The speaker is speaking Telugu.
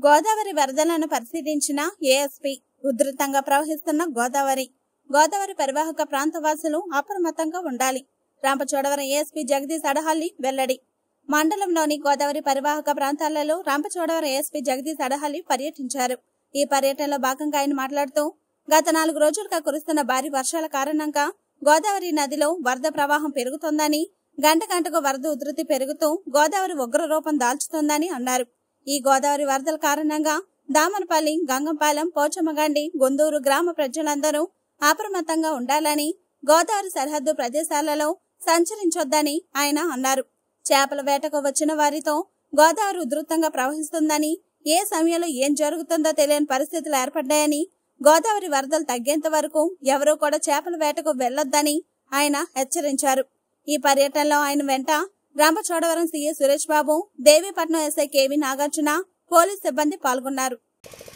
గోదావరి వరదలను పరిశీలించిన ఏఎస్పీ ఉధృతంగా ప్రవహిస్తున్న గోదావరి గోదావరి పరివాహక ప్రాంత వాసులు అప్రమత్తంగా ఉండాలి రాంపచోడవరం ఏఎస్పీ జగదీష్ అడహల్లి వెల్లడి మండలంలోని గోదావరి పరివాహక ప్రాంతాలలో రాంపచోడవరం ఏఎస్పీ జగదీష్ అడహల్లి పర్యటించారు ఈ పర్యటనలో భాగంగా ఆయన మాట్లాడుతూ గత నాలుగు రోజులుగా కురుస్తున్న భారీ వర్షాల కారణంగా గోదావరి నదిలో వరద ప్రవాహం పెరుగుతోందని గంట గంటకు వరద ఉధృతి పెరుగుతూ గోదావరి ఉగ్ర రూపం దాల్చుతోందని అన్నారు ఈ గోదావరి వరదల కారణంగా దామనపల్లి గంగంపాలెం పోచమ్మగండి గొందూరు గ్రామ ప్రజలందరూ అప్రమత్తంగా ఉండాలని గోదావరి సరిహద్దు ప్రదేశాలలో సంచరించొద్దని ఆయన అన్నారు చేపల వేటకు వచ్చిన వారితో గోదావరి ఉధృతంగా ప్రవహిస్తుందని ఏ సమయంలో ఏం జరుగుతుందో తెలియని పరిస్థితులు ఏర్పడ్డాయని గోదావరి వరదలు తగ్గేంత వరకు ఎవరూ కూడా చేపల వేటకు వెళ్లొద్దని ఆయన హెచ్చరించారు ఈ పర్యటనలో ఆయన వెంట Rampachodavaram CA Suresh Babu Devipatnam SI KV Nagarjuna police సిబ్బంది పాల్గొన్నారు